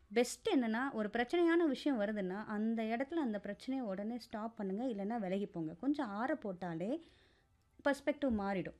best என்னன்னா ஒரு பிரச்சனையான விஷயம் வருதுன்னா அந்த இடத்துல அந்த பிரச்சனையை உடனே ஸ்டாப் பண்ணுங்க இல்லைன்னா விலகி போங்க கொஞ்சம் ஆற போட்டாலே பர்ஸ்பெக்டிவ் மாறிடும்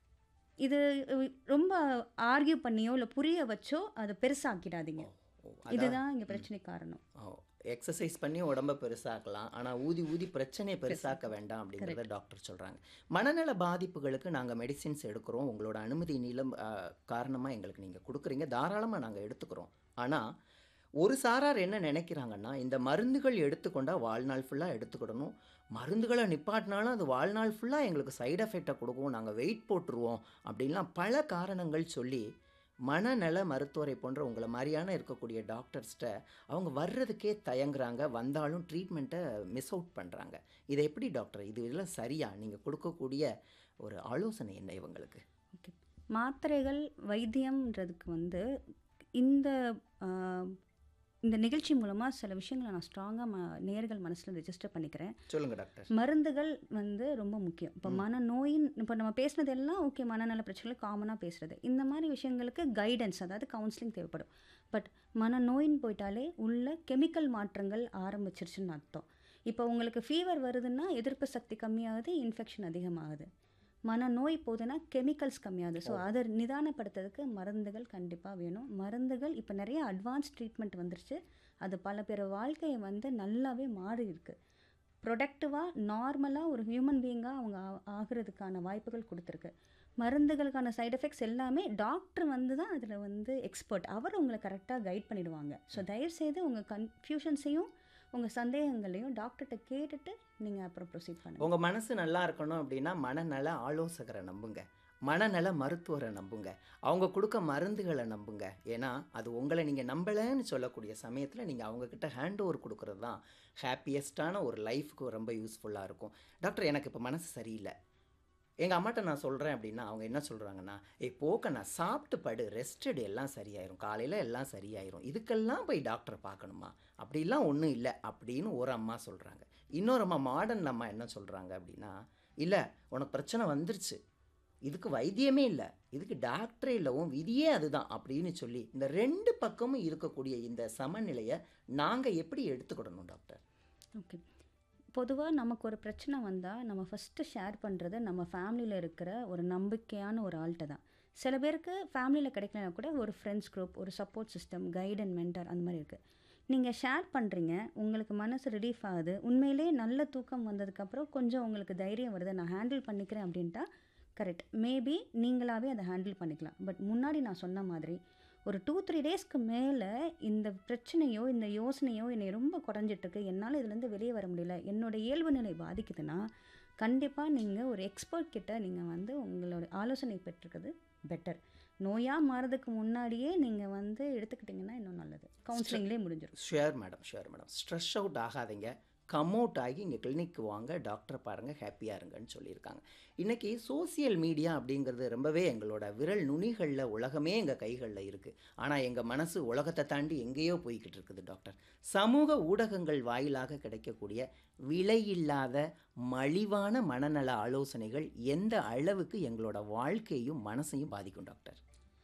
இது அஹ், ரொம்ப ஆர்கியூ பண்ணியோ இல்லை புரிய வச்சோ அதை பெருசாக்கிடாதீங்க ஓ, இதுதான் இங்கே பிரச்சனை காரணம் எக்ஸசைஸ் பண்ணி உடம்ப பெருசாக்கலாம் ஆனால் ஊதி ஊதி பிரச்சனையை பெருசாக்க வேண்டாம் அப்படிங்கிறத டாக்டர் சொல்கிறாங்க மனநல பாதிப்புகளுக்கு நாங்கள் மெடிசின்ஸ் எடுக்கிறோம் உங்களோட அனுமதி நீளம் காரணமாக எங்களுக்கு நீங்கள் கொடுக்குறீங்க தாராளமாக நாங்கள் எடுத்துக்கிறோம் ஆனால் ஒரு சாரார் என்ன நினைக்கிறாங்கன்னா இந்த மருந்துகள் எடுத்துக்கொண்டா வாழ்நாள் ஃபுல்லாக எடுத்துக்கிடணும் மருந்துகளை நிப்பாட்டினாலும் அது வாழ்நாள் ஃபுல்லாக எங்களுக்கு சைடு எஃபெக்டை கொடுக்கும் நாங்கள் வெயிட் போட்டுருவோம் அப்படின்லாம் பல காரணங்கள் சொல்லி மனநல மருத்துவரை போன்ற உங்களை மாதிரியான இருக்கக்கூடிய டாக்டர்ஸ்கிட்ட அவங்க வர்றதுக்கே தயங்குறாங்க வந்தாலும் ட்ரீட்மெண்ட்டை மிஸ் அவுட் பண்ணுறாங்க இதை எப்படி டாக்டர் இது இதெல்லாம் சரியா நீங்கள் கொடுக்கக்கூடிய ஒரு ஆலோசனை என்ன இவங்களுக்கு ஓகே மாத்திரைகள் வைத்தியம்ன்றதுக்கு வந்து இந்த ஆஹ், இந்த நிகழ்ச்சி மூலமாக சில விஷயங்களை நான் ஸ்ட்ராங்காக ம நேர்கள் மனசில் ரெஜிஸ்டர் பண்ணிக்கிறேன் சொல்லுங்கள் டாக்டர் மருந்துகள் வந்து ரொம்ப முக்கியம் இப்போ மனநோயின் இப்போ நம்ம பேசுனது எல்லாம் ஓகே மனநல பிரச்சனைகள் காமனாக பேசுறது இந்த மாதிரி விஷயங்களுக்கு கைடன்ஸ் அதாவது கவுன்சிலிங் தேவைப்படும் பட் மனநோயின்னு போயிட்டாலே உள்ள கெமிக்கல் மாற்றங்கள் ஆரம்பிச்சிருச்சுன்னு அர்த்தம் இப்போ உங்களுக்கு ஃபீவர் வருதுன்னா எதிர்ப்பு சக்தி கம்மியாகுது இன்ஃபெக்ஷன் அதிகமாகுது மனநோய் போகுதுன்னா கெமிக்கல்ஸ் கம்மியாகுது ஸோ அதை நிதானப்படுத்துறதுக்கு மருந்துகள் கண்டிப்பாக வேணும் மருந்துகள் இப்போ நிறைய அட்வான்ஸ் ட்ரீட்மெண்ட் வந்துருச்சு அது பல பேர் வாழ்க்கையை வந்து நல்லாவே மாறி இருக்கு ப்ரொடக்டிவாக நார்மலாக ஒரு ஹியூமன் பீயிங்காக அவங்க ஆ- ஆகுறதுக்கான வாய்ப்புகள் கொடுத்துருக்கு மருந்துகளுக்கான சைடு எஃபெக்ட்ஸ் எல்லாமே டாக்டர் வந்து தான் அதில் வந்து எக்ஸ்பர்ட் அவர் உங்களை கரெக்டாக கைட் பண்ணிடுவாங்க ஸோ தயவுசெய்து உங்கள் கன்ஃபியூஷன்ஸையும் உங்கள் சந்தேகங்களையும் டாக்டர்கிட்ட கேட்டுட்டு நீங்கள் அப்புறம் ப்ரொசீட் பண்ணுங்கள் உங்கள் மனசு நல்லா இருக்கணும் அப்படின்னா மனநல ஆலோசகரை நம்புங்க மனநல மருத்துவரை நம்புங்க அவங்க கொடுக்க மருந்துகளை நம்புங்க ஏன்னா அது உங்களை நீங்கள் நம்பலைன்னு சொல்லக்கூடிய சமயத்தில் நீங்கள் அவங்கக்கிட்ட ஹேண்ட் ஓவர் கொடுக்குறது தான் ஹாப்பியஸ்டான ஒரு லைஃப்க்கு ரொம்ப யூஸ்ஃபுல்லாக இருக்கும் டாக்டர் எனக்கு இப்போ மனசு சரியில்லை எங்கள் அம்மாட்ட நான் சொல்கிறேன் அப்படின்னா அவங்க என்ன சொல்கிறாங்கன்னா ஏய் போக்க நான் சாப்பிட்டு படு ரெஸ்டட் எல்லாம் சரியாயிரும் காலையில் எல்லாம் சரியாயிரும் இதுக்கெல்லாம் போய் டாக்டரை பார்க்கணுமா அப்படிலாம் ஒன்றும் இல்லை அப்படின்னு ஒரு அம்மா சொல்கிறாங்க இன்னொரு அம்மா மாடர்ன் அம்மா என்ன சொல்கிறாங்க அப்படின்னா இல்லை உனக்கு பிரச்சனை வந்துருச்சு இதுக்கு வைத்தியமே இல்லை இதுக்கு டாக்டரே இல்லை உன் விதியே அதுதான் அப்படின்னு சொல்லி இந்த ரெண்டு பக்கமும் இருக்கக்கூடிய இந்த சமநிலையை நாங்கள் எப்படி எடுத்துக்கிடணும் டாக்டர் ஓகே பொதுவாக நமக்கு ஒரு பிரச்சனை வந்தால் நம்ம ஃபஸ்ட்டு ஷேர் பண்ணுறது நம்ம ஃபேமிலியில் இருக்கிற ஒரு நம்பிக்கையான ஒரு ஆள்கிட்ட தான் சில பேருக்கு ஃபேமிலியில் கிடைக்கலனா கூட ஒரு ஃப்ரெண்ட்ஸ் குரூப் ஒரு support system guide and mentor அந்த மாதிரி இருக்குது நீங்கள் ஷேர் பண்ணுறீங்க உங்களுக்கு மனசு ரிலீஃப் ஆகுது உண்மையிலே நல்ல தூக்கம் வந்ததுக்கப்புறம் கொஞ்சம் உங்களுக்கு தைரியம் வருது நான் ஹேண்டில் பண்ணிக்கிறேன் அப்படின்ட்டா கரெக்ட் மேபி நீங்களாவே அதை ஹேண்டில் பண்ணிக்கலாம் பட் முன்னாடி நான் சொன்ன மாதிரி ஒரு டூ த்ரீ டேஸ்க்கு மேலே இந்த பிரச்சனையோ இந்த யோசனையோ என்னை ரொம்ப குறைஞ்சிட்ருக்கு என்னால் இதுலேருந்து வெளியே வர முடியல என்னோட இயல்பு நிலை பாதிக்குதுன்னா கண்டிப்பாக நீங்கள் ஒரு எக்ஸ்பர்ட் கிட்ட நீங்கள் வந்து உங்களோட ஆலோசனை பெற்றுக்கிறது பெட்டர் நோயாக மாறதுக்கு முன்னாடியே நீங்கள் வந்து எடுத்துக்கிட்டிங்கன்னா இன்னும் நல்லது கவுன்சிலிங்லேயே முடிஞ்சிடும் sure madam sure madam stress out ஆகாதீங்க கம் அவுட் ஆகி இங்கே கிளினிக்கு வாங்க டாக்டரை பாருங்கள் ஹாப்பியாக இருங்கன்னு சொல்லியிருக்காங்க இன்றைக்கி சோசியல் மீடியா அப்படிங்கிறது ரொம்பவே எங்களோட விரல் நுனிகளில் உலகமே எங்கள் கைகளில் இருக்குது ஆனால் எங்கள் மனசு உலகத்தை தாண்டி எங்கேயோ போய்கிட்டு இருக்குது டாக்டர் சமூக ஊடகங்கள் வாயிலாக கிடைக்கக்கூடிய விலையில்லாத மலிவான மனநல ஆலோசனைகள் எந்த அளவுக்கு எங்களோட வாழ்க்கையும் மனசையும் பாதிக்கும் டாக்டர்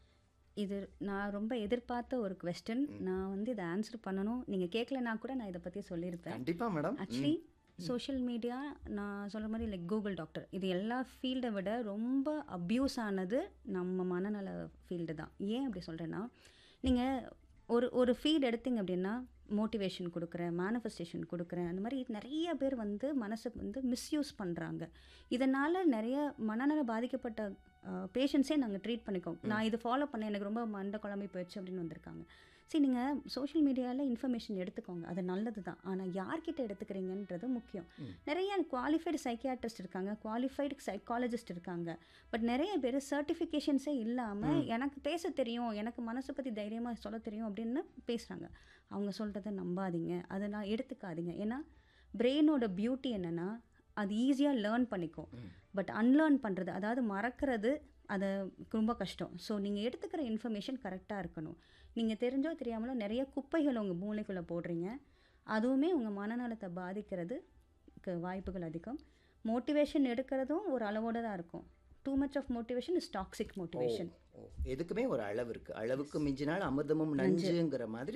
இது நான் ரொம்ப எதிர்பார்த்த ஒரு கொஸ்டின் நான் வந்து இதை ஆன்சர் பண்ணணும் நீங்கள் கேட்கலனா கூட நான் இதை பற்றி சொல்லியிருப்பேன் கண்டிப்பாக மேடம் ஆக்சுவலி சோஷியல் மீடியா நான் சொல்கிற மாதிரி லைக் கூகுள் டாக்டர் இது எல்லா ஃபீல்டை விட ரொம்ப அப்யூஸ் ஆனது நம்ம மனநல ஃபீல்டு தான் ஏன் அப்படி சொல்கிறேன்னா நீங்கள் ஒரு ஒரு ஃபீல்டு எடுத்தீங்க அப்படின்னா மோட்டிவேஷன் கொடுக்குறேன் மேனிஃபெஸ்டேஷன் கொடுக்குறேன் அந்த மாதிரி நிறைய பேர் வந்து மனசை வந்து மிஸ்யூஸ் பண்ணுறாங்க இதனால் நிறைய மனநல பாதிக்கப்பட்ட பேஷண்ட்ஸே நாங்கள் ட்ரீட் பண்ணிக்கோம் நான் இது ஃபாலோ பண்ணேன் எனக்கு ரொம்ப மண்டை குழம்பி போயிடுச்சு அப்படின்னு வந்திருக்காங்க சரி நீங்கள் சோஷியல் மீடியாவில் இன்ஃபர்மேஷன் எடுத்துக்கோங்க அது நல்லது தான் ஆனால் யார்கிட்ட எடுத்துக்கிறீங்கன்றது முக்கியம் நிறைய குவாலிஃபைடு சைக்கியாட்ரிஸ்ட் இருக்காங்க குவாலிஃபைடு சைக்காலஜிஸ்ட் இருக்காங்க பட் நிறைய பேர் சர்டிஃபிகேஷன்ஸே இல்லாமல் எனக்கு பேச தெரியும் எனக்கு மனசை பற்றி தைரியமாக சொல்ல தெரியும் அப்படின்னு பேசுகிறாங்க அவங்க சொல்கிறத நம்பாதீங்க அதை நான் எடுத்துக்காதீங்க ஏன்னா பிரெயினோட பியூட்டி என்னென்னா அது ஈஸியாக லேர்ன் பண்ணிக்கும் பட் அன்லேர்ன் பண்ணுறது அதாவது மறக்கிறது அதை ரொம்ப கஷ்டம் ஸோ நீங்கள் எடுத்துக்கிற இன்ஃபர்மேஷன் கரெக்டாக இருக்கணும் நீங்கள் தெரிஞ்சோ தெரியாமலோ நிறைய குப்பைகளை உங்கள் மூளைக்குள்ளே போடுறீங்க அதுவுமே உங்கள் மனநலத்தை பாதிக்கிறதுக்கு வாய்ப்புகள் அதிகம் மோட்டிவேஷன் எடுக்கிறதும் ஒரு அளவோடு தான் இருக்கும் too much of motivation is toxic motivation ஓ எதுக்குமே ஒரு அளவு இருக்குது அளவுக்கு மிஞ்சினால் அமிர்தமும் நஞ்சுங்கிற மாதிரி